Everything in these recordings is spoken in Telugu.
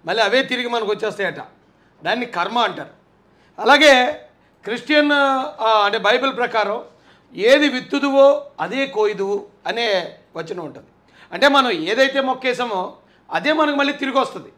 మళ్ళీ అవే తిరిగి మనకు వచ్చేస్తాయట దాన్ని కర్మ అంటారు అలాగే క్రిస్టియన్ ఆ, అంటే బైబిల్ ప్రకారం ఏది విత్తుదువో అదే కోయిదువు అనే వచనం ఉంటుంది అంటే మనం ఏదైతే మొక్కేసామో అదే మనకు మళ్ళీ తిరిగి వస్తుంది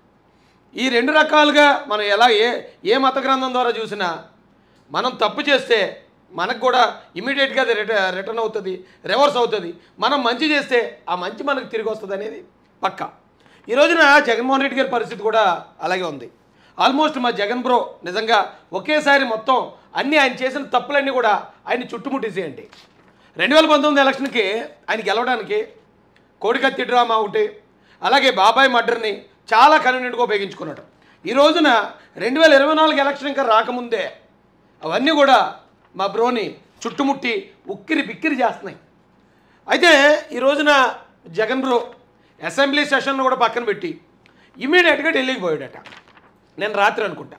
ఈ రెండు రకాలుగా మనం ఎలా ఏ ఏ మత గ్రంథం ద్వారా చూసినా మనం తప్పు చేస్తే మనకు కూడా ఇమీడియట్గా అది రిట రిటర్న్ అవుతుంది రివర్స్ అవుతుంది మనం మంచి చేస్తే ఆ మంచి మనకు తిరిగి వస్తుంది అనేది పక్కా ఈ రోజున జగన్మోహన్ రెడ్డి గారి పరిస్థితి కూడా అలాగే ఉంది ఆల్మోస్ట్ మా జగన్ బ్రో నిజంగా ఒకేసారి మొత్తం అన్నీ ఆయన చేసిన తప్పులన్నీ కూడా ఆయన చుట్టుముట్టేసేయండి రెండు వేల పంతొమ్మిది ఎలక్షన్కి ఆయన గెలవడానికి కోడికత్తి డ్రామా ఒకటి అలాగే బాబాయ్ మర్డర్ని చాలా కన్వీనియంట్గా ఉపయోగించుకున్నాడు ఈ రోజున రెండు వేల ఇరవై నాలుగు ఎలక్షన్ ఇంకా రాకముందే అవన్నీ కూడా మా బ్రోని చుట్టుముట్టి ఉక్కిరి బిక్కిరి చేస్తున్నాయి అయితే ఈ రోజున జగన్ బ్రో అసెంబ్లీ సెషన్ కూడా పక్కన పెట్టి ఇమీడియట్గా ఢిల్లీకి పోయాడట నేను రాత్రి అనుకుంటా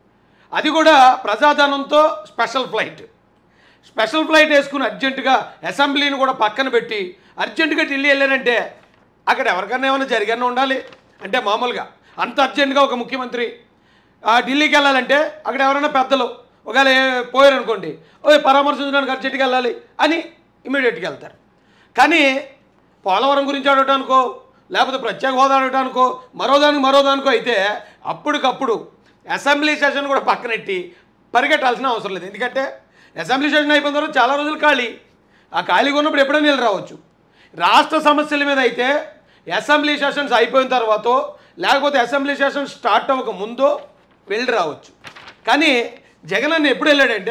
అది కూడా ప్రజాధనంతో స్పెషల్ ఫ్లైట్ స్పెషల్ ఫ్లైట్ వేసుకుని అర్జెంటుగా అసెంబ్లీని కూడా పక్కన పెట్టి అర్జెంటుగా ఢిల్లీ వెళ్ళానంటే అక్కడ ఎవరికైనా ఏమైనా జరిగానే ఉండాలి అంటే మామూలుగా అంత అర్జెంటుగా ఒక ముఖ్యమంత్రి ఆ ఢిల్లీకి వెళ్ళాలంటే అక్కడ ఎవరైనా పెద్దలు ఒకవేళ ఏ- పోయారనుకోండి ఓ పరామర్శించడానికి అర్జెంటుగా వెళ్ళాలి అని ఇమీడియట్గా వెళ్తారు కానీ పోలవరం గురించి అడగటానికో లేకపోతే ప్రత్యేక హోదా అడగటానికో మరోదానికి మరోదానికో అయితే అప్పటికప్పుడు అసెంబ్లీ సెషన్ కూడా పక్కనెట్టి పరిగెట్టాల్సిన అవసరం లేదు ఎందుకంటే అసెంబ్లీ సెషన్ అయిపోయిన తర్వాత చాలా రోజులు ఖాళీ ఆ ఖాళీగా ఉన్నప్పుడు ఎప్పుడైనా నీళ్ళు రావచ్చు రాష్ట్ర సమస్యల మీద అయితే అసెంబ్లీ సెషన్స్ అయిపోయిన తర్వాత లేకపోతే అసెంబ్లీ సెషన్ స్టార్ట్ అవ్వక ముందో వెళ్ళి రావచ్చు కానీ జగన్ అన్న ఎప్పుడు వెళ్ళాడంటే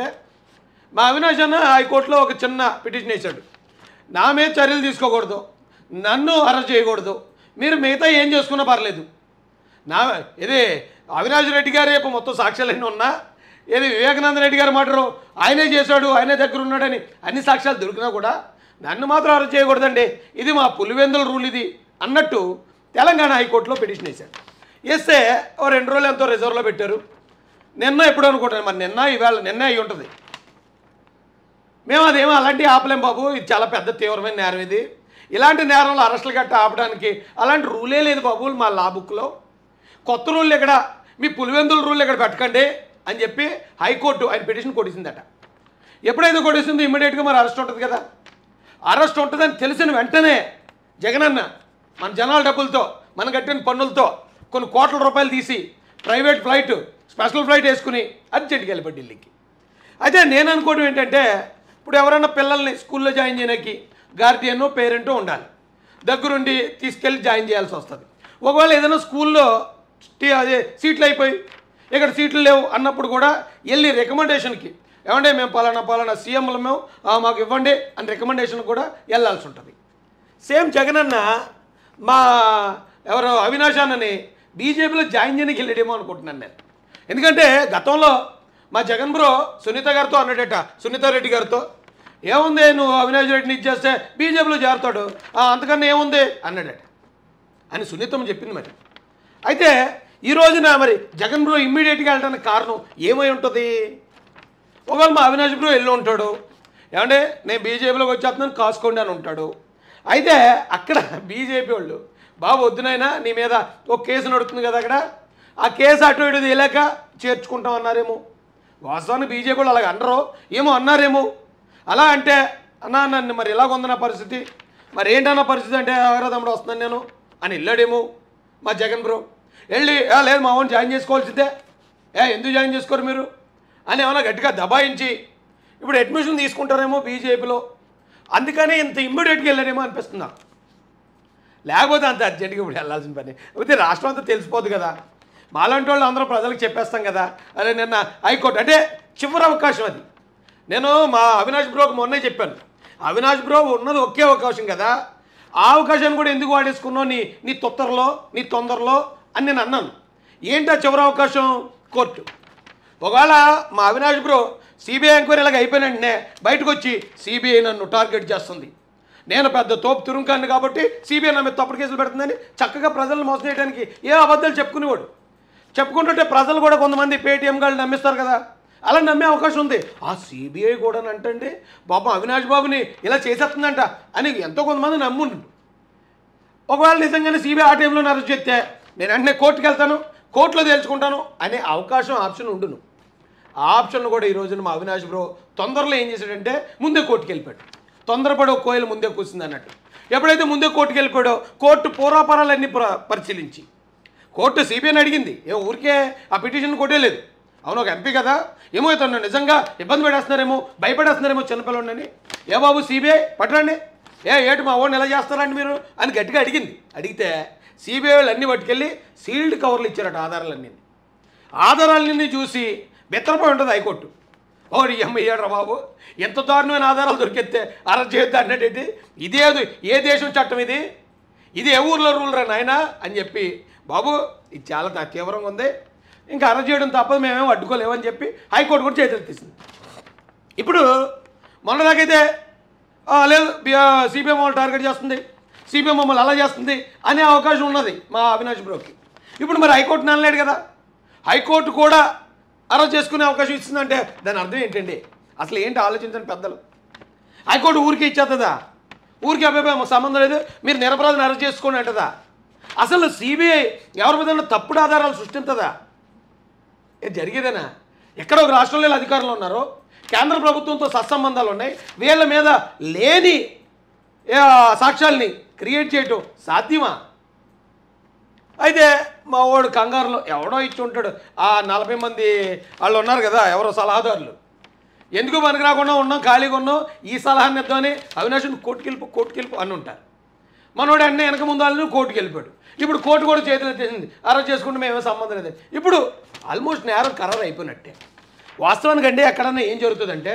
మా అవినాష్ అన్న హైకోర్టులో ఒక చిన్న పిటిషన్ వేశాడు నా మీద చర్యలు తీసుకోకూడదు నన్ను అరెస్ట్ చేయకూడదు మీరు మిగతా ఏం చేసుకున్నా పర్లేదు నా ఇది అవినాష్ రెడ్డి గారు రేపు మొత్తం సాక్ష్యాలన్నీ ఉన్నా ఏది వివేకానంద రెడ్డి గారు మాటరు ఆయనే చేశాడు ఆయనే దగ్గర ఉన్నాడని అన్ని సాక్ష్యాలు దొరికినా కూడా నన్ను మాత్రం అరెస్ట్ చేయకూడదండి ఇది మా పులివెందుల రూల్ ఇది అన్నట్టు తెలంగాణ హైకోర్టులో పిటిషన్ వేశాడు వేస్తే ఓ రెండు రోజులు ఎంతో రిజర్వ్లో పెట్టారు నిన్న ఎప్పుడు అనుకుంటాను మరి నిన్న ఇవాళ నిన్న అయి ఉంటుంది మేము అదేమో అలాంటివి ఆపలేం బాబు ఇది చాలా పెద్ద తీవ్రమైన నేరం ఇది ఇలాంటి నేరంలో అరెస్టులు గట్ట ఆపడానికి అలాంటి రూలే లేదు బాబు మా లా బుక్లో కొత్త రూల్ ఇక్కడ మీ పులివెందుల రూల్ ఇక్కడ పెట్టకండి అని చెప్పి హైకోర్టు ఆయన పిటిషన్ కొట్టేసిందట ఎప్పుడైతే కొట్టేసిందో ఇమ్మీడియట్గా మరి అరెస్ట్ ఉంటుంది కదా అరెస్ట్ ఉంటుందని తెలిసిన వెంటనే జగనన్న మన జనాల డబ్బులతో మన కట్టిన పన్నులతో కొన్ని కోట్ల రూపాయలు తీసి ప్రైవేట్ ఫ్లైట్ స్పెషల్ ఫ్లైట్ వేసుకుని అర్జెంట్కి వెళ్ళిపోయి ఢిల్లీకి అయితే నేను అనుకోవడం ఏంటంటే ఇప్పుడు ఎవరైనా పిల్లల్ని స్కూల్లో జాయిన్ చేయడానికి గార్డియన్ పేరెంట్ ఉండాలి దగ్గరుండి తీసుకెళ్ళి జాయిన్ చేయాల్సి వస్తుంది ఒకవేళ ఏదైనా స్కూల్లో టీ- అదే సీట్లు అయిపోయి ఇక్కడ సీట్లు లేవు అన్నప్పుడు కూడా వెళ్ళి రికమెండేషన్కి ఏమంటే మేము పలానా పలానా సీఎంలు మేము ఆ, మాకు ఇవ్వండి అని రికమెండేషన్ కూడా వెళ్ళాల్సి ఉంటుంది సేమ్ జగన్ అన్న మా ఎవరు అవినాష్ అన్నని బీజేపీలో జాయిన్ చేయడానికి వెళ్ళాడేమో అనుకుంటున్నాను నేను ఎందుకంటే గతంలో మా జగన్ బ్రో సునీత గారితో అన్నాడట సునీత రెడ్డి గారితో ఏముంది నువ్వు అవినాష్ రెడ్డిని ఇచ్చేస్తే బీజేపీలో చేరుతాడు "ఆ, అంతకన్నా ఏముంది అన్నాడట అని సునీతమ్మ చెప్పింది మరి అయితే ఈ రోజున మరి జగన్ బ్రో ఇమ్మీడియట్గా వెళ్ళడానికి కారణం ఏమై ఉంటుంది ఒకవేళ మా అవినాష్ బ్రో వెళ్ళి ఉంటాడు ఏమంటే నేను బీజేపీలోకి వచ్చేస్తున్నాను కాసుకోండి అని ఉంటాడు అయితే అక్కడ బీజేపీ వాళ్ళు బాబు వద్దునైనా నీ మీద ఒక కేసు నడుస్తుంది కదా అక్కడ ఆ కేసు అటు ఇటు తేలేక చేర్చుకుంటాం అన్నారేమో వాస్తవానికి బీజేపీ వాళ్ళు అలాగ అనరు ఏమో అన్నారేమో అలా అంటే అన్నా నన్ను మరి ఇలాగ ఉంది నా పరిస్థితి మరి ఏంటన్న పరిస్థితి అంటే ఎవరో తమ్ముడు వస్తున్నాను నేను అని వెళ్ళాడేమో మా జగన్ బ్రో వెళ్ళి "ఆ, లేదు మా వాడిని జాయిన్ చేసుకోవాల్సిందే ఏ ఎందుకు జాయిన్ చేసుకోరు మీరు అని ఏమైనా గట్టిగా దబాయించి ఇప్పుడు అడ్మిషన్ తీసుకుంటారేమో బీజేపీలో అందుకనే ఇంత ఇమ్మీడియట్గా వెళ్ళారేమో అనిపిస్తుంది నాకు లేకపోతే అంత అర్జెంట్గా ఇప్పుడు వెళ్ళాల్సిన పని అయితే రాష్ట్రం అంతా తెలిసిపోదు కదా మాలాంటి వాళ్ళు అందరూ ప్రజలకు చెప్పేస్తాం కదా అరే నిన్న హైకోర్టు అంటే చివరి అవకాశం అది నేను మా అవినాష్ బ్రోకి మొన్నే చెప్పాను అవినాష్ బ్రో ఉన్నది ఒకే అవకాశం కదా ఆ అవకాశాన్ని కూడా ఎందుకు వాడేసుకున్నావు నీ నీ తొత్తరలో నీ తొందరలో అని నేను అన్నాను ఏంటా చివరి అవకాశం కోర్టు ఒకవేళ మా అవినాష్ బ్రో సిబిఐ ఎంక్వైరీ ఇలాగ అయిపోయిన వెంటనే బయటకు వచ్చి సిబిఐ నన్ను టార్గెట్ చేస్తుంది నేను పెద్ద తోపు తురుంకాన్ని కాబట్టి సిబిఐ నా మీద తప్పుడు కేసులు పెడుతుందని చక్కగా ప్రజలను మోసం చేయడానికి ఏ అబద్ధాలు చెప్పుకునేవాడు చెప్పుకుంటుంటే ప్రజలు కూడా కొంతమంది పేటీఎం గాళ్ళు నమ్మిస్తారు కదా అలా నమ్మే అవకాశం ఉంది ఆ సిబిఐ కూడా అంటండి బాబు అవినాష్ బాబుని ఇలా చేసేస్తుందంట అని ఎంతో కొంతమంది నమ్ముండు ఒకవేళ నిజంగానే సిబిఐ ఆ టైంలో అరెస్ట్ చేస్తే నేను వెంటనే కోర్టుకి వెళ్తాను కోర్టులో తేల్చుకుంటాను అనే అవకాశం ఆప్షన్ ఉండును ఆ ఆప్షన్ కూడా ఈ రోజున మా అవినాష్ బ్రో తొందరలో ఏం చేశాడంటే ముందే కోర్టుకి వెళ్ళిపోయాడు తొందరపడి ఒక కోయిలు ముందే కూర్చుంది అన్నట్టు ఎప్పుడైతే ముందే కోర్టుకి వెళ్ళిపోయాడో కోర్టు పూర్వాపరాలన్నీ ప్ర- పరిశీలించి కోర్టు సిబిఐని అడిగింది ఏ ఊరికే ఆ పిటిషన్ కొట్టేలేదు అవును ఒక ఎంపీ కదా ఏమో ఇతను నిజంగా ఇబ్బంది పెడేస్తున్నారేమో భయపడేస్తున్నారేమో చిన్నపిల్లని ఏ బాబు సిబిఐ పట్టరండి ఏ ఏటు మా ఓడిని ఎలా చేస్తారండి మీరు అని గట్టిగా అడిగింది అడిగితే సిబిఐ వాళ్ళు అన్నీ పట్టుకెళ్ళి సీల్డ్ కవర్లు ఇచ్చారట ఆధారాలన్నీ ఆధారాలన్నీ చూసి బెత్తరపోయి ఉంటుంది హైకోర్టు ఓడి ఎమ్మ ఇయ్యడ్రా బాబు ఎంత దారుణమైన ఆధారాలు దొరికితే అరెస్ట్ చేయొద్దు అన్నట్టేంటి ఇదేది ఏ దేశం చట్టం ఇది ఇది ఏ ఊర్లో రూల్ రా నాయనా అని చెప్పి బాబు ఇది చాలా తా- తీవ్రంగా ఉంది ఇంకా అరెస్ట్ చేయడం తప్పదు మేమేం అడ్డుకోలేమని చెప్పి హైకోర్టు కూడా చేతులు తీసింది ఇప్పుడు మొన్నదాకైతే "ఆ, లేదు సిబిఐ మమ్మల్ని టార్గెట్ చేస్తుంది సిబిఐ మమ్మల్ని అలా చేస్తుంది అనే అవకాశం ఉన్నది మా అవినాష్ బ్రోకి ఇప్పుడు మరి హైకోర్టు అనలేడు కదా హైకోర్టు కూడా అరెస్ట్ చేసుకునే అవకాశం ఇస్తుందంటే దాని అర్థం ఏంటండి అసలు ఏంటి ఆలోచించండి పెద్దలు హైకోర్టు ఊరికే ఇచ్చేస్తుందా ఊరికి అబ్బాయి మాకు సంబంధం లేదు మీరు నిరపరాధిని అరెస్ట్ చేసుకోండి అంటదా అసలు సిబిఐ ఎవరి మీద తప్పుడు ఆధారాలు సృష్టించదా ఇది జరిగేదేనా ఎక్కడ ఒక రాష్ట్రంలో వీళ్ళు అధికారులు ఉన్నారు కేంద్ర ప్రభుత్వంతో సత్సంబంధాలు ఉన్నాయి వీళ్ళ మీద లేని ఏ, సాక్ష్యాల్ని క్రియేట్ చేయటం సాధ్యమా అయితే మా వాడు కంగారులో ఎవడో ఇచ్చి ఉంటాడు ఆ నలభై మంది వాళ్ళు ఉన్నారు కదా ఎవరో సలహాదారులు ఎందుకు మనకు రాకుండా ఉన్నాం ఖాళీగా ఉన్నాం ఈ సలహాన్ని ఇద్దామని అవినాష్ని కోర్టుకి వెళ్ళిపో కోర్టుకి వెళ్ళిపో అని ఉంటారు మనోడు అన్నీ వెనక ముందు వాళ్ళని కోర్టుకి వెళ్ళిపోయాడు ఇప్పుడు కోర్టు కూడా చేతులు ఎత్తేసింది అరెస్ట్ చేసుకుంటే మేమే సంబంధం లేదు ఇప్పుడు ఆల్మోస్ట్ నేరం ఖరారు అయిపోయినట్టే వాస్తవానికి అంటే ఎక్కడన్నా ఏం జరుగుతుందంటే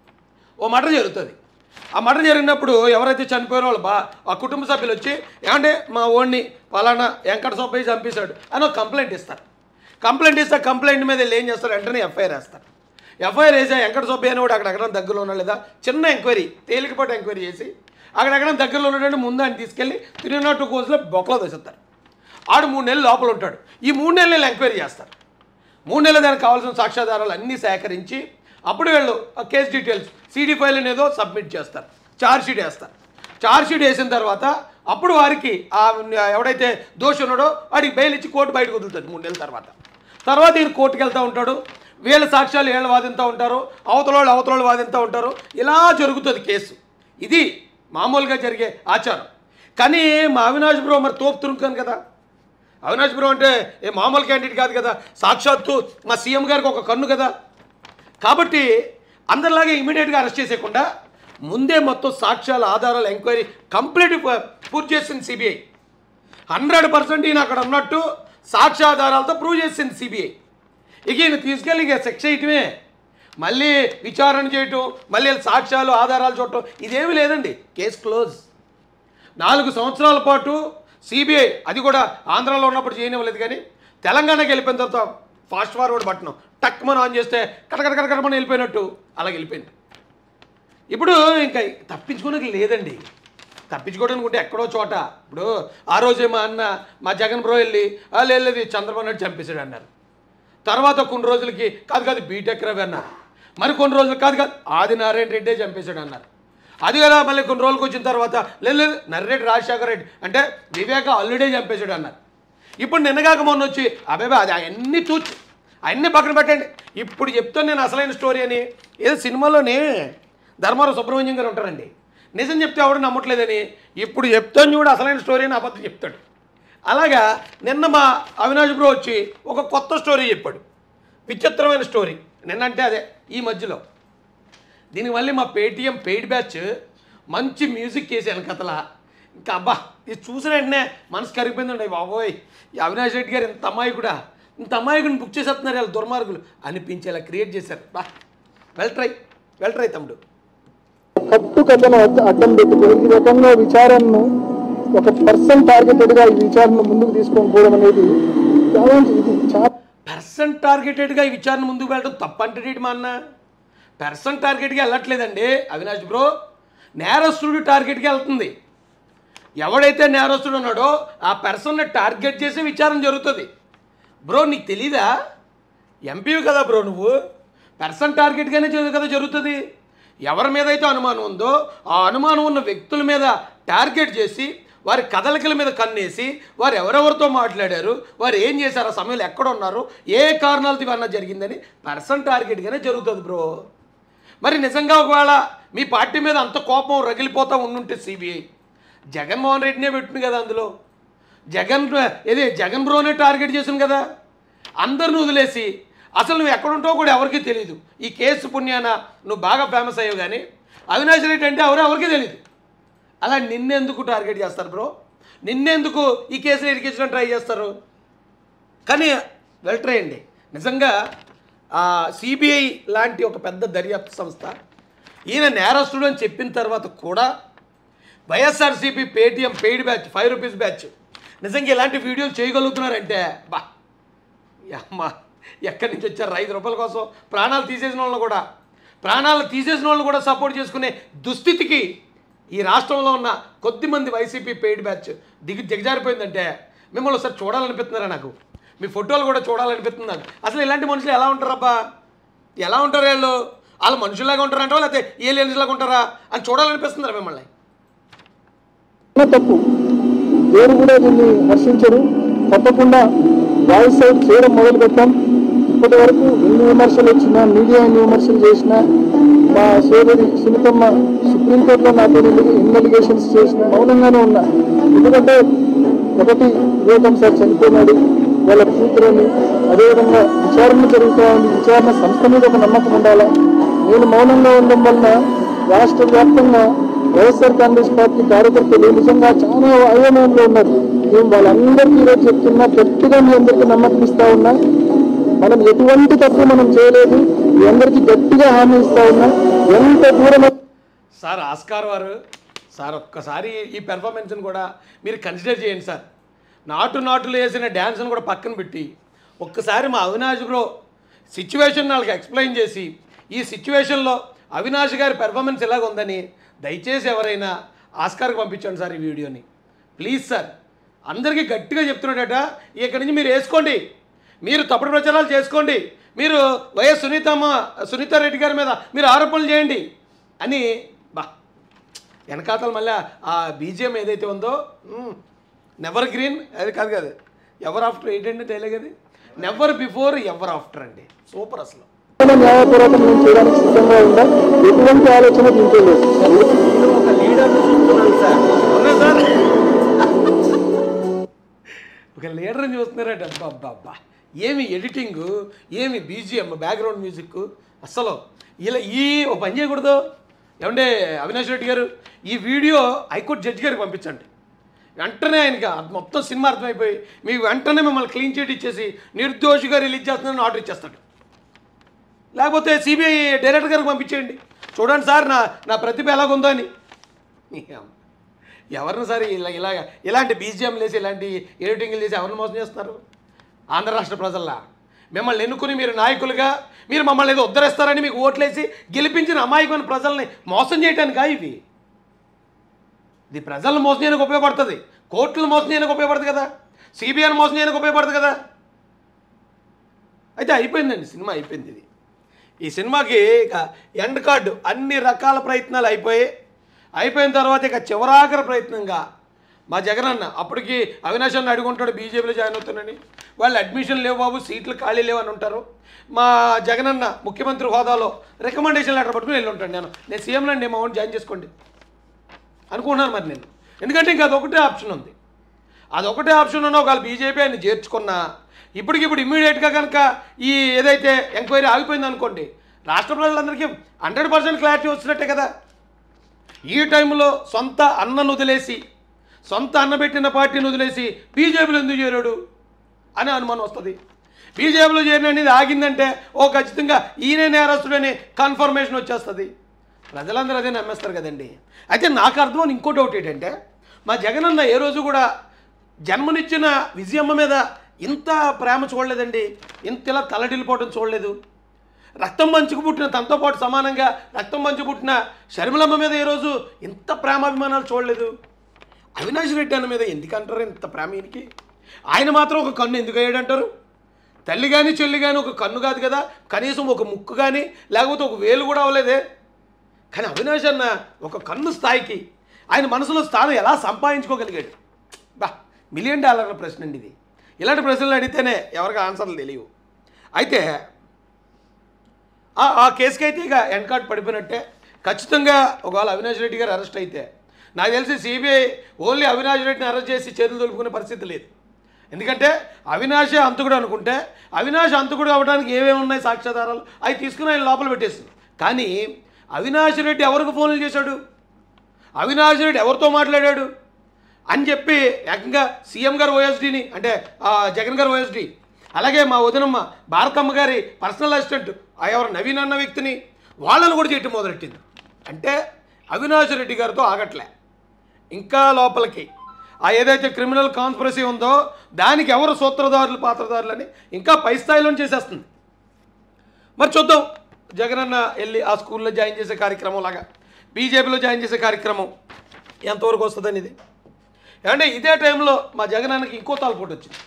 ఓ మర్డర్ జరుగుతుంది ఆ మర్డర్ జరిగినప్పుడు ఎవరైతే చనిపోయిన వాళ్ళు బా ఆ కుటుంబ సభ్యులు వచ్చి ఏమంటే మా ఓడిని పలానా వెంకట సుబ్బయ్య చంపేశాడు అని ఒక కంప్లైంట్ ఇస్తారు కంప్లైంట్ ఇస్తే కంప్లైంట్ మీద వీళ్ళు ఏం చేస్తారు వెంటనే ఎఫ్ఐఆర్ వేస్తారు ఎఫ్ఐఆర్ వేసే వెంకట సుబ్బయ్య అని కూడా అక్కడెక్కడ దగ్గరలో ఉన్నా లేదా చిన్న ఎంక్వైరీ తేలికపాటి ఎంక్వైరీ చేసి అక్కడెక్కడ దగ్గరలో ఉన్నటువంటి ముందు ఆయన తీసుకెళ్ళి త్రీ నాట్ టూ కోర్సులో బొక్కలో వేసేస్తారు ఆడు మూడు నెలలు లోపల ఉంటాడు ఈ మూడు నెలలు వీళ్ళు ఎంక్వైరీ చేస్తారు మూడు నెలలు దానికి కావాల్సిన సాక్ష్యాధారాలు అన్నీ సేకరించి అప్పుడు వీళ్ళు ఆ కేసు డీటెయిల్స్ సీడీ ఫైల్ అనేదో సబ్మిట్ చేస్తారు ఛార్జ్ షీట్ వేస్తారు ఛార్జ్ షీట్ వేసిన తర్వాత అప్పుడు వారికి ఆ ఎవడైతే దోషి ఉన్నాడో వాడికి బెయిల్ ఇచ్చి కోర్టు బయటకు వదులుతుంది మూడు నెలల తర్వాత తర్వాత ఈయన కోర్టుకి వెళ్తూ ఉంటాడు వీళ్ళ సాక్ష్యాలు వీళ్ళు వాదిస్తూ ఉంటారు అవతల వాళ్ళు అవతల వాళ్ళు వాదిస్తూ ఉంటారు ఇలా జరుగుతుంది కేసు ఇది మామూలుగా జరిగే ఆచారం కానీ మా అవినాష్ బ్రో మరి తోపు తురుముకాను కదా అవినాష్ బ్రో అంటే ఏ మామూలు క్యాండిడేట్ కాదు కదా సాక్షాత్తు మా సీఎం గారికి ఒక కన్ను కదా కాబట్టి అందరిలాగే ఇమీడియట్గా అరెస్ట్ చేసేయకుండా ముందే మొత్తం సాక్ష్యాల ఆధారాలు ఎంక్వైరీ కంప్లీట్ పూర్తి చేసింది సిబిఐ హండ్రెడ్ పర్సెంట్ ఈయన అక్కడ ఉన్నట్టు సాక్ష్యాధారాలతో ప్రూవ్ చేసింది సిబిఐ ఇక ఈయన తీసుకెళ్ళి ఇక శిక్ష ఇయటమే మళ్ళీ విచారణ చేయటం మళ్ళీ సాక్ష్యాలు ఆధారాలు చూడటం ఇదేమీ లేదండి కేసు క్లోజ్ నాలుగు సంవత్సరాల పాటు సిబిఐ అది కూడా ఆంధ్రాలో ఉన్నప్పుడు చేయనివ్వలేదు కానీ తెలంగాణకి వెళ్ళిపోయిన తర్వాత ఫాస్ట్ ఫార్వర్డ్ బట్టనం టక్ మనం ఆన్ చేస్తే కటకట కటకట మనం వెళ్ళిపోయినట్టు అలాగ వెళ్ళిపోయింది ఇప్పుడు ఇంకా తప్పించుకోవడానికి లేదండి తప్పించుకోవడానికి ఉంటే ఎక్కడో చోట ఇప్పుడు ఆ రోజే మా అన్న మా జగన్ బ్రో వెళ్ళి "ఆ, లేదు లేదు, ఇది చంద్రబాబు నాయుడు చంపేశాడు అన్నారు తర్వాత కొన్ని రోజులకి కాదు కాదు బీటెక్ రవి అన్నారు మరి కొన్ని రోజులు కాదు కాదు ఆదినారాయణ రెడ్డే చంపేశాడు అన్నారు అది కదా మళ్ళీ కొన్ని రోజులకు వచ్చిన తర్వాత లేదు లేదు నర్రెడ్డి రాజశేఖర రెడ్డి అంటే వివేక అల్లుడే చంపేశాడు అన్నారు ఇప్పుడు నిన్నగాక మొన్న వచ్చి అబ్బాయి అది అవన్నీ తూచు అవన్నీ పక్కన పెట్టండి ఇప్పుడు చెప్తాను నేను అసలైన స్టోరీ అని ఏదో సినిమాలోనే ధర్మారావు సుబ్రహ్మణ్యం గారు ఉంటారండి నిజం చెప్తే ఎవడు నమ్మట్లేదని ఇప్పుడు చెప్తాను చూడు అసలైన స్టోరీ అని అబద్ధం చెప్తాడు అలాగా నిన్న మా అవినాష్ బ్రో వచ్చి ఒక కొత్త స్టోరీ చెప్పాడు విచిత్రమైన స్టోరీ నిన్నంటే అదే ఈ మధ్యలో దీనికి మళ్ళీ మా పేటిఎం పెయిడ్ బ్యాచ్ మంచి మ్యూజిక్ చేసి వెనకతల ఇంకా అబ్బా ఇది చూసిన వెంటనే మనసు కరిగిపోయిందండి బాబోయ్ ఈ అవినాష్ రెడ్డి గారు ఇంత అమాయకుడా ఇంత అమాయకుడిని బుక్ చేసేస్తున్నారు వీళ్ళు దుర్మార్గులు అనిపించేలా క్రియేట్ చేశారు బా వెల్ ట్రై వెల్ ట్రై తమ్ముడు కట్టు కథను అడ్డ- అడ్డం పెట్టుకుని ఈ రకంగా విచారణను ఒక పర్సన్ టార్గెటెడ్ గా ఈ విచారణను ముందుకు తీసుకొని పోవడం అనేది చాలా ఇది చాలా పర్సన్ టార్గెటెడ్గా ఈ విచారణ ముందుకు వెళ్ళడం తప్పంటే మా అన్న పర్సన్ టార్గెట్గా వెళ్ళట్లేదండి అవినాష్ బ్రో నేరస్తుడు టార్గెట్కి వెళ్తుంది ఎవడైతే నేరస్తుడు ఉన్నాడో ఆ పర్సన్ని టార్గెట్ చేసి విచారణ జరుగుతుంది బ్రో నీకు తెలీదా ఎంపీవి కదా బ్రో నువ్వు పర్సన్ టార్గెట్గానే జరు- కదా జరుగుతుంది ఎవరి మీద అయితే అనుమానం ఉందో ఆ అనుమానం ఉన్న వ్యక్తుల మీద టార్గెట్ చేసి వారి కదలికల మీద కన్నేసి వారు ఎవరెవరితో మాట్లాడారు వారు ఏం చేశారు ఆ సమయంలో ఎక్కడ ఉన్నారు ఏ కారణాలతో ఇవన్నా జరిగిందని పర్సన్ టార్గెట్గానే జరుగుతుంది బ్రో మరి నిజంగా ఒకవేళ మీ పార్టీ మీద అంత కోపం రగిలిపోతా ఉండుంటే సిబిఐ జగన్మోహన్ రెడ్డినే పెట్టింది కదా అందులో జగన్ ఏది జగన్ బ్రోనే టార్గెట్ చేసింది కదా అందరిని వదిలేసి అసలు నువ్వు ఎక్కడుంటావో కూడా ఎవరికీ తెలియదు ఈ కేసు పుణ్యాన నువ్వు బాగా ఫేమస్ అయ్యావు కానీ అవినాష్ రెడ్డి అంటే ఎవరో ఎవరికీ తెలియదు అలా నిన్నెందుకు టార్గెట్ చేస్తారు బ్రో నిన్నెందుకు ఈ కేసుని ఇరికించడం ట్రై చేస్తారు కానీ వెళ్ళట్రేయండి నిజంగా సిబిఐ లాంటి ఒక పెద్ద దర్యాప్తు సంస్థ ఈయన నేరస్తుడు అని చెప్పిన తర్వాత కూడా YSRCP Paytm paid batch five rupees batch నిజంగా ఇలాంటి వీడియోలు చేయగలుగుతున్నారంటే బా అమ్మ ఎక్కడి నుంచి వచ్చారు ఐదు రూపాయల కోసం ప్రాణాలు తీసేసిన వాళ్ళని కూడా ప్రాణాలు తీసేసిన వాళ్ళని కూడా సపోర్ట్ చేసుకునే దుస్థితికి ఈ రాష్ట్రంలో ఉన్న కొద్ది మంది వైసీపీ పెయిడ్ బ్యాచ్ దిగి దిగజారిపోయిందంటే మిమ్మల్ని ఒకసారి చూడాలనిపిస్తున్నారా నాకు మీ ఫోటోలు కూడా చూడాలనిపిస్తుంది నాకు అసలు ఇలాంటి మనుషులు ఎలా ఉంటారబ్బా ఎలా ఉంటారు వీళ్ళు వాళ్ళు మనుషులాగా ఉంటారంటో లేకపోతే ఏలియన్స్లాగా ఉంటారా అని చూడాలనిపిస్తుందిరా మిమ్మల్ని చిన్న తప్పు ఎవరు కూడా దీన్ని హర్షించరు తప్పకుండా వాయిస్ అవుట్ చేయడం మొదలు పెట్టాం ఇప్పటి వరకు ఎన్ని విమర్శలు వచ్చినా మీడియా ఎన్ని విమర్శలు చేసినా మా సోదరి సునీతమ్మ సుప్రీంకోర్టులో నాతో ఎన్ని అలిగేషన్స్ చేసినా మౌనంగానే ఉన్నా ఎందుకంటే ఒకటి వివేకం సార్ చనిపోయినాడు వాళ్ళ కూతురని అదేవిధంగా విచారణ జరుగుతూ ఉంది విచారణ సంస్థ మీద ఒక నమ్మకం ఉండాలా నేను మౌనంగా ఉండడం వలన రాష్ట్ర వ్యాప్తంగా వైఎస్ఆర్ కాంగ్రెస్ పార్టీ కార్యకర్తలు నిజంగా చాలా అయోమయంలో ఉన్నారు మేము వాళ్ళందరికీ ఈరోజు చెప్తున్నా గట్టిగా మీ అందరికీ నమ్మకం ఇస్తా ఉన్నా మనం ఎటువంటి తప్పు మనం చేయలేదు మీ అందరికీ గట్టిగా హామీ ఇస్తా ఉన్నా ఎంత దూరం సార్ ఆస్కార్ వారు సార్ ఒక్కసారి ఈ పెర్ఫార్మెన్స్ని కూడా మీరు కన్సిడర్ చేయండి సార్ నాటు నాటులు వేసిన డ్యాన్స్ని కూడా పక్కన పెట్టి ఒక్కసారి మా అవినాష్ బ్రో సిచ్యువేషన్ వాళ్ళకి ఎక్స్ప్లెయిన్ చేసి ఈ సిచ్యువేషన్లో అవినాష్ గారి పెర్ఫార్మెన్స్ ఎలాగ ఉందని దయచేసి ఎవరైనా ఆస్కార్కి పంపించండి సార్ ఈ వీడియోని ప్లీజ్ సార్ అందరికీ గట్టిగా చెప్తున్నాడట ఇక్కడి నుంచి మీరు వేసుకోండి మీరు తప్పుడు ప్రచారాలు చేసుకోండి మీరు వైఎస్ సునీతమ్మ సునీత రెడ్డి గారి మీద మీరు ఆరోపణలు చేయండి అని బా వెనకాతలు మళ్ళీ ఆ బీజిఎం ఏదైతే ఉందో నెవర్ గ్రీన్ అది కాదు కాదు ఎవర్ ఆఫ్టర్ ఏంటంటే డైలాగ్ అది నెవర్ బిఫోర్ ఎవర్ ఆఫ్టర్ అండి సూపర్ అసలు న్యాయపూర్వకం మేము చేయడానికి సిద్ధంగా ఉందా ఎటువంటి ఆలోచన దీంట్లో లేదు ఒక లీడర్ని చూస్తున్నాను సార్ అవునా సార్ ఒక లీడర్ని చూస్తున్నారట అబ్బా అబ్బా అబ్బా ఏమి ఎడిటింగ్ ఏమి బీజిఎం బ్యాక్గ్రౌండ్ మ్యూజిక్ అస్సలు ఇలా ఈ ఒక పని చేయకూడదు ఏమంటే అవినాష్ రెడ్డి గారు ఈ వీడియో హైకోర్టు జడ్జి గారికి పంపించండి వెంటనే ఆయనకి అది మొత్తం సినిమా అర్థమైపోయి మీకు వెంటనే మిమ్మల్ని క్లీన్ చిట్ ఇచ్చేసి నిర్దోషిగా రిలీజ్ చేస్తున్నారని ఆర్డర్ ఇచ్చేస్తాడు లేకపోతే సిబిఐ డైరెక్టర్ గారికి పంపించేయండి చూడండి సార్ నా నా ప్రతిభ ఎలాగుందో అని ఎవరిని సార్ ఇలా ఇలాగ ఇలాంటి బీజిఎం లేసి ఇలాంటి ఎడిటింగ్లు చేసి ఎవరిని మోసం చేస్తున్నారు ఆంధ్ర రాష్ట్ర ప్రజల్లా మిమ్మల్ని ఎన్నుకుని మీరు నాయకులుగా మీరు మమ్మల్ని ఏదో ఉద్ధరిస్తారని మీకు ఓట్లేసి గెలిపించిన అమాయకమైన ప్రజల్ని మోసం చేయడానికా ఇవి ఇది ప్రజలను మోసం చేయడానికి ఉపయోగపడుతుంది కోర్టులు మోసం చేయడానికి ఉపయోగపడుతుంది కదా సిబిఐని మోసం చేయడానికి ఉపయోగపడుతుంది కదా అయితే అయిపోయిందండి సినిమా అయిపోయింది ఇది ఈ సినిమాకి ఇక ఎండ్ కార్డు అన్ని రకాల ప్రయత్నాలు అయిపోయి అయిపోయిన తర్వాత ఇక చివరాఖరి ప్రయత్నంగా మా జగన్ అన్న అప్పటికి అవినాష్ అన్న అడుగుంటాడు బీజేపీలో జాయిన్ అవుతానని వాళ్ళు అడ్మిషన్ లేవు బాబు సీట్లు ఖాళీ లేవు అని ఉంటారు మా జగన్ అన్న ముఖ్యమంత్రి హోదాలో రికమెండేషన్ లెటర్ పట్టుకుని వెళ్ళి ఉంటాను నేను నేను సీఎంలో అండి మా ఓన్ జాయిన్ చేసుకోండి అనుకుంటున్నాను మరి నేను ఎందుకంటే ఇంకా అదొకటే ఆప్షన్ ఉంది అదొకటే ఆప్షన్ ఉన్నా ఒకవేళ బీజేపీ ఆయన చేర్చుకున్నా ఇప్పటికిప్పుడు ఇమ్మీడియట్గా కనుక ఈ ఏదైతే ఎంక్వైరీ ఆగిపోయింది అనుకోండి రాష్ట్ర ప్రజలందరికీ హండ్రెడ్ పర్సెంట్ క్లారిటీ వచ్చినట్టే కదా ఈ టైంలో సొంత అన్నను వదిలేసి సొంత అన్న పెట్టిన పార్టీని వదిలేసి బీజేపీలో ఎందుకు చేరాడు అని అనుమానం వస్తుంది బీజేపీలో చేరిన అనేది ఆగిందంటే ఓ ఖచ్చితంగా ఈయనే నేరస్తుడని కన్ఫర్మేషన్ వచ్చేస్తుంది ప్రజలందరూ అదే నమ్మేస్తారు కదండి అయితే నాకు అర్థం ఇంకో డౌట్ ఏంటంటే మా జగనన్న ఏ రోజు కూడా జన్మనిచ్చిన విజయమ్మ మీద ఇంత ప్రేమ చూడలేదండి ఇంత ఇలా తలడిల్లిపోవడం చూడలేదు రక్తం పంచుకు పుట్టిన తనతో పాటు సమానంగా రక్తం పంచు పుట్టిన షర్మిలమ్మ మీద ఏ రోజు ఇంత ప్రేమాభిమానాలు చూడలేదు అవినాష్ రెడ్డి అన్న మీద ఎందుకు అంటారు ఇంత ప్రేమ ఈయనకి ఆయన మాత్రం ఒక కన్ను ఎందుకు అయ్యాడంటారు తల్లి కానీ చెల్లి కానీ ఒక కన్ను కాదు కదా కనీసం ఒక ముక్కు కానీ లేకపోతే ఒక వేలు కూడా అవ్వలేదే కానీ అవినాష్ అన్న ఒక కన్ను స్థాయికి ఆయన మనసులో స్థానం ఎలా సంపాదించుకోగలిగాడు బా మిలియన్ డాలర్ల ప్రశ్న అండి ఇది ఇలాంటి ప్రశ్నలు అడిగితేనే ఎవరికి ఆన్సర్లు తెలియవు అయితే ఆ- ఆ కేసుకి అయితే ఇక ఎండ్ కార్డ్ పడిపోయినట్టే ఖచ్చితంగా ఒకవేళ అవినాష్ రెడ్డి గారు అరెస్ట్ అయితే నాకు తెలిసి సిబిఐ ఓన్లీ అవినాష్ రెడ్డిని అరెస్ట్ చేసి చేతులు దొలుపుకునే పరిస్థితి లేదు ఎందుకంటే అవినాషే అంతకుడు అనుకుంటే అవినాష్ అంతకుడు అవ్వడానికి ఏమేమి ఉన్నాయి సాక్ష్యాధారాలు అవి తీసుకుని ఆయన లోపల పెట్టేసింది కానీ అవినాష్ రెడ్డి ఎవరికి ఫోన్లు చేశాడు అవినాష్ రెడ్డి ఎవరితో మాట్లాడాడు అని చెప్పి ఏకంగా సీఎం గారు ఓఎస్డీని అంటే ఆ, జగన్ గారు ఓఎస్డీ అలాగే మా వదినమ్మ భారతమ్మ గారి పర్సనల్ అసిస్టెంట్ ఆ ఎవరు నవీన్ అన్న వ్యక్తిని వాళ్ళని కూడా చేయటం మొదలెట్టింది అంటే అవినాష్ రెడ్డి గారితో ఆగట్లే ఇంకా లోపలికి ఆ ఏదైతే క్రిమినల్ కాన్స్పరసీ ఉందో దానికి ఎవరు సూత్రధారులు పాత్రధారులని ఇంకా పై స్థాయిలో చేసేస్తుంది మరి చూద్దాం జగనన్న వెళ్ళి ఆ స్కూల్లో జాయిన్ చేసే కార్యక్రమం లాగా బీజేపీలో జాయిన్ చేసే కార్యక్రమం ఎంతవరకు వస్తుందని ఇది ఏమంటే ఇదే టైంలో మా జగనన్నకి ఇంకో తలపోటు వచ్చింది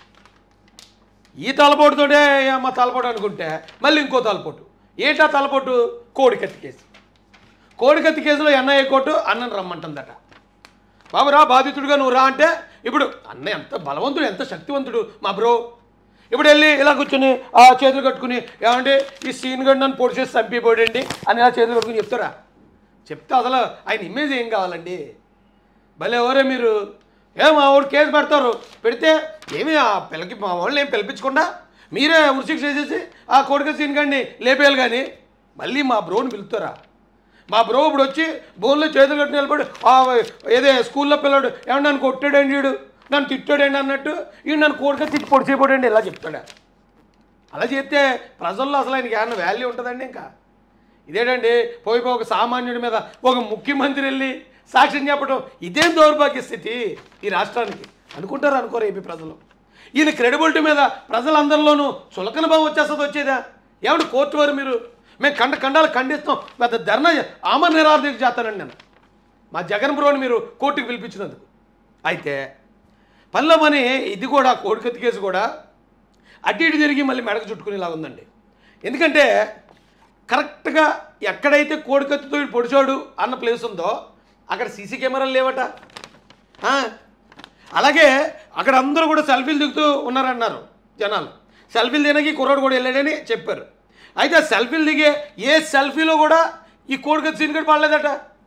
ఈ తలపోటుతోటే మా తలపోటు అనుకుంటే మళ్ళీ ఇంకో తలపోటు ఏంటా తలపోటు కోడికత్తి కేసు కోడికత్తి కేసులో ఎన్ఐఏ కోర్టు అన్నను రమ్మంటుందట బాబు రా బాధితుడిగా నువ్వు రా అంటే ఇప్పుడు అన్న ఎంత బలవంతుడు ఎంత శక్తివంతుడు మా బ్రో ఇప్పుడు వెళ్ళి ఇలా కూర్చొని ఆ చేతులు కట్టుకుని ఏమంటే ఈ సీన్ గడ్ నన్ను పొడి చేసి చంపిపోడండి అని ఇలా చేతులు కట్టుకుని చెప్తారా చెప్తే అసలు ఆయన ఇమేజ్ ఏం కావాలండి భలే ఎవరే మీరు ఏ మా ఊరు కేసు పెడతారు పెడితే ఏమి ఆ పిల్లకి మా వాళ్ళని ఏం పిలిపించకుండా మీరే ఉరిశిక్ష చేసేసి ఆ కొడుకు సీన్ కానీ లేపేయాలి కానీ మళ్ళీ మా బ్రోని పిలుస్తారా మా బ్రో ఇప్పుడు వచ్చి బోన్లో చేతులు కట్టి నిలబడి ఆ ఏదే స్కూల్లో పిల్లడు ఏమన్నా నన్ను కొట్టాడండి వీడు నన్ను తిట్టాడండి అన్నట్టు ఈ నన్ను కోడిక తిట్టి పొడి చేయబడండి ఇలా చెప్తాడా అలా చెప్తే ప్రజల్లో అసలు ఆయనకి ఏమన్నా వాల్యూ ఉంటుందండి ఇంకా ఇదేంటండి పోయి పోయి ఒక సామాన్యుడి మీద ఒక ముఖ్యమంత్రి వెళ్ళి సాక్ష్యం చెప్పడం ఇదేం దౌర్భాగ్య స్థితి ఈ రాష్ట్రానికి అనుకుంటారు అనుకోరు ఏపీ ప్రజలు ఈయన క్రెడిబిలిటీ మీద ప్రజలందరిలోనూ చులకన భావం వచ్చేస్తుంది వచ్చేదా ఏమంటే కోర్టు వారు మీరు మేము కండ కండాలు ఖండిస్తాం పెద్ద ధర్నా ఆమర నిరాధక చేస్తానండి నేను మా జగన్ బ్రోని మీరు కోర్టుకు పిలిపించినందుకు అయితే పనిలో పని ఇది కూడా కోడికత్తి కేసు కూడా అటు ఇటు తిరిగి మళ్ళీ మెడకు చుట్టుకునేలా ఉందండి ఎందుకంటే కరెక్ట్గా ఎక్కడైతే కోడికత్తితో వీడు పొడిచాడు అన్న ప్లేస్ ఉందో అక్కడ సీసీ కెమెరాలు లేవట ఆ, అలాగే అక్కడ అందరూ కూడా సెల్ఫీలు దిగుతూ ఉన్నారన్నారు జనాలు సెల్ఫీలు దిగడానికి కుర్రాడు కూడా వెళ్ళాడని చెప్పారు అయితే ఆ సెల్ఫీలు దిగే ఏ సెల్ఫీలో కూడా ఈ కోడికత్తి సీన్ కూడా పడలేదట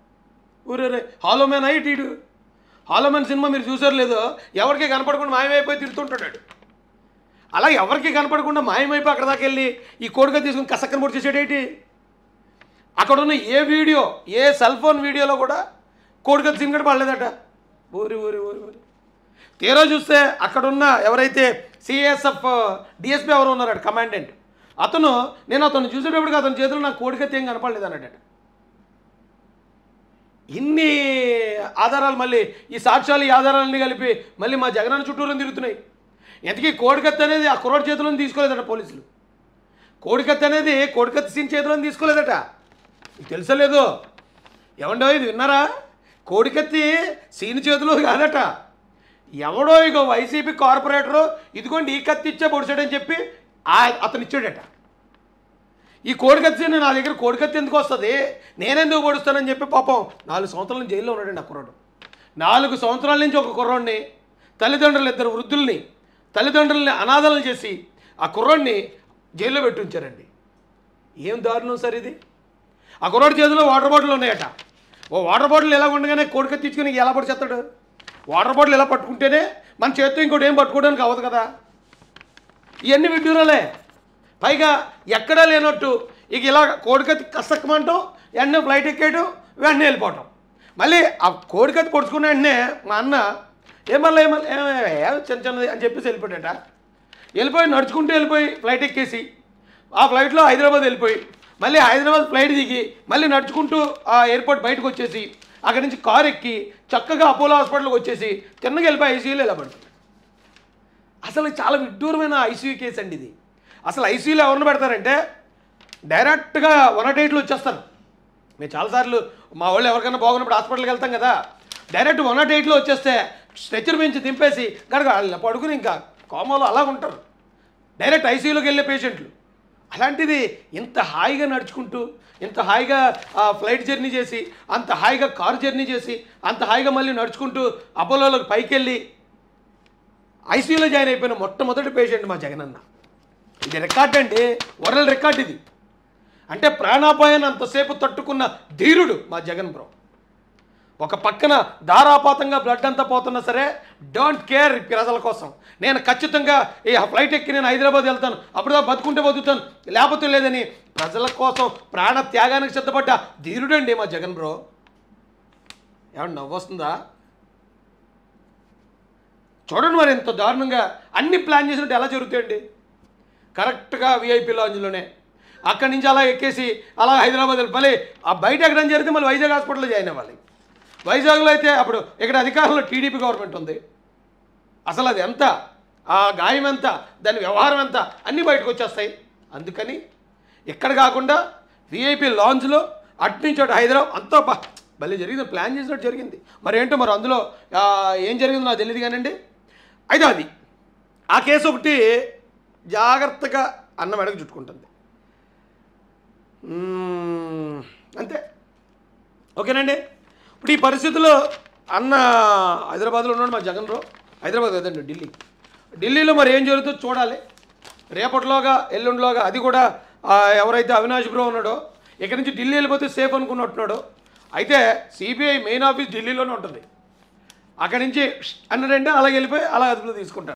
ఊరే హాలో మ్యాన్ అయ్యి టీడు హాలో మ్యాన్ సినిమా మీరు చూసారు లేదో ఎవరికి కనపడకుండా మాయమైపోయి తిరుగుతుంటాడు వాడు. అలా ఎవరికి కనపడకుండా మాయమైపోయి అక్కడ దాకా వెళ్ళి ఈ కోడిగా తీసుకుని కసక్కన పొడి చేసేటేటి అక్కడ ఉన్న ఏ వీడియో ఏ సెల్ ఫోన్ వీడియోలో కూడా కోడిగా సీన్ కూడా పడలేదట ఊరి ఊరి ఊరి ఊరి తీరా చూస్తే అక్కడున్న ఎవరైతే సిఎస్ఎఫ్ డిఎస్పీ ఎవరు ఉన్నారట కమాండెంట్ అతను నేను అతను చూసేటప్పటికి అతని చేతిలో నాకు కోడికత్తి ఏం కనపడలేదు అన్నట్టు ఇన్ని ఆధారాలు మళ్ళీ ఈ సాక్ష్యాలు ఈ ఆధారాలన్నీ కలిపి మళ్ళీ మా జగనన్న చుట్టూరు తిరుగుతున్నాయి ఎంతకీ కోడికత్తి అనేది ఆ కుర్రోడి చేతిలో తీసుకోలేదట పోలీసులు కోడికత్తి అనేది కోడికత్తి సీన్ చేతిలో తీసుకోలేదట మీకు తెలుసా లేదో ఏమండో ఇది విన్నారా కోడికత్తి సీన్ చేతిలో కాదట ఎవడో ఇగో వైసీపీ కార్పొరేటరు ఇదిగోండి ఈ కత్తి ఇచ్చే పొడిచాడని చెప్పి ఆ- అతను ఇచ్చాడట ఈ కోడికత్తి నా దగ్గర కోడికత్తి ఎందుకు వస్తుంది నేనెందుకు పొడుస్తానని చెప్పి పాపం నాలుగు సంవత్సరాల నుంచి జైల్లో ఉన్నాడండి ఆ కుర్రాడు నాలుగు సంవత్సరాల నుంచి ఒక కుర్రాడిని తల్లిదండ్రులు ఇద్దరు వృద్ధుల్ని తల్లిదండ్రుల్ని అనాథలను చేసి ఆ కుర్రాడిని జైల్లో పెట్టి ఉంచారండి ఏం దారుణం సార్ ఇది ఆ కుర్రాడి చేతిలో వాటర్ బాటిల్ ఉన్నాయట ఓ వాటర్ బాటిల్ ఎలా ఉండగానే కోడికత్తి ఇచ్చుకుని ఎలా పడిచేస్తాడు వాటర్ బాటిల్ ఎలా పట్టుకుంటేనే మన చేతితో ఇంకోటి ఏం పట్టుకోవడానికి అవ్వదు కదా ఇవన్నీ విడ్డూరాలే పైగా ఎక్కడా లేనట్టు ఇక ఇలా కోడికత్తి కసక్కమంటాం వెంటనే ఫ్లైట్ ఎక్కేయటం వెంటనే వెళ్ళిపోవటం మళ్ళీ ఆ కోడికత్తి పొడుచుకున్న వెంటనే మా అన్న ఏమల్లా ఏమల్లా ఏ- ఏ చిన్న చిన్నది అని చెప్పేసి వెళ్ళిపోయాడట వెళ్ళిపోయి నడుచుకుంటూ వెళ్ళిపోయి ఫ్లైట్ ఎక్కేసి ఆ ఫ్లైట్లో హైదరాబాద్ వెళ్ళిపోయి మళ్ళీ హైదరాబాద్ ఫ్లైట్ దిగి మళ్ళీ నడుచుకుంటూ ఆ ఎయిర్పోర్ట్ బయటకు వచ్చేసి అక్కడి నుంచి కార్ ఎక్కి చక్కగా అపోలో హాస్పిటల్కి వచ్చేసి తిన్నగా వెళ్ళిపోయి ఐసీయూలో ఇలా పడుతుంది అసలు చాలా విడ్డూరమైన ఐసీయూ కేసు అండి ఇది అసలు ఐసీయూలో ఎవరిని పెడతారంటే డైరెక్ట్గా వన్ నాట్ ఎయిట్లో వచ్చేస్తారు మేము చాలాసార్లు మా వాళ్ళు ఎవరికైనా బాగున్నప్పుడు హాస్పిటల్కి వెళ్తాం కదా డైరెక్ట్ వన్ నాట్ ఎయిట్లో వచ్చేస్తే స్ట్రెచర్ మించి దింపేసి గడగ వాళ్ళు పడుకుని ఇంకా కోమాలో అలా ఉంటారు డైరెక్ట్ ఐసీయూలోకి వెళ్ళే పేషెంట్లు అలాంటిది ఇంత హాయిగా నడుచుకుంటూ ఇంత హాయిగా ఆ, ఫ్లైట్ జర్నీ చేసి అంత హాయిగా కారు జర్నీ చేసి అంత హాయిగా మళ్ళీ నడుచుకుంటూ అపోలోలకు పైకి వెళ్ళి ఐసీయూలో జాయిన్ అయిపోయిన మొట్టమొదటి పేషెంట్ మా జగనన్న ఇది రికార్డ్ అండి వరల్డ్ రికార్డ్ ఇది అంటే ప్రాణాపాయాన్ని అంతసేపు తట్టుకున్న ధీరుడు మా జగన్ బ్రో ఒక పక్కన ధారాపాతంగా బ్లడ్ అంతా పోతున్నా సరే డోంట్ కేర్ ప్రజల కోసం నేను ఖచ్చితంగా ఈ ఫ్లైట్ ఎక్కి నేను హైదరాబాద్ వెళ్తాను అప్పుడు దాకా బతుకుంటే బతుకుతాను లేకపోతే లేదని ప్రజల కోసం ప్రాణ త్యాగానికి సిద్ధపడ్డ ధీరుడండి మా జగన్ బ్రో ఏమన్నా నవ్వొస్తుందా చూడండి మరి ఇంత దారుణంగా అన్ని ప్లాన్ చేసినట్టు ఎలా జరుగుతాయండి కరెక్ట్గా విఐపి లాంజ్లోనే అక్కడి నుంచి అలా ఎక్కేసి అలా హైదరాబాద్ వెళ్ళి మళ్ళీ ఆ బయట ఎక్కడం జరిగితే మళ్ళీ వైజాగ్ హాస్పిటల్లో జాయిన్ అవ్వాలి వైజాగ్లో అయితే అప్పుడు ఇక్కడ అధికారంలో టీడీపీ గవర్నమెంట్ ఉంది అసలు అది ఎంత ఆ గాయం ఎంత దాని వ్యవహారం ఎంత అన్నీ బయటకు వచ్చేస్తాయి అందుకని ఇక్కడ కాకుండా విఐపి లాంజ్లో అటు నుంచి అటు హైదరాబాద్ అంతా బా భలే జరిగింది ప్లాన్ చేసినట్టు జరిగింది మరి ఏంటో మరి అందులో ఆ, ఏం జరిగిందో నాకు తెలియదు కానండి అయితే అది ఆ కేసు ఒకటి జాగ్రత్తగా అన్నం ఎడకు చుట్టుకుంటుంది మ్మ్, అంతే ఓకేనండి ఇప్పుడు ఈ పరిస్థితుల్లో అన్న హైదరాబాద్లో ఉన్నాడు మా జగన్ రావు హైదరాబాద్ కదండి ఢిల్లీ ఢిల్లీలో మరి ఏం జరుగుతుందో చూడాలి రేపటిలోగా ఎల్లుండిలోగా అది కూడా ఆ, ఎవరైతే అవినాష్ బ్రో ఉన్నాడో ఇక్కడి నుంచి ఢిల్లీ వెళ్ళిపోతే సేఫ్ అనుకున్నట్టున్నాడు అయితే సిబిఐ మెయిన్ ఆఫీస్ ఢిల్లీలోనే ఉంటుంది అక్కడి నుంచి అన్నాడంటే అలాగే వెళ్ళిపోయి అలా అదుపులో తీసుకుంటాడు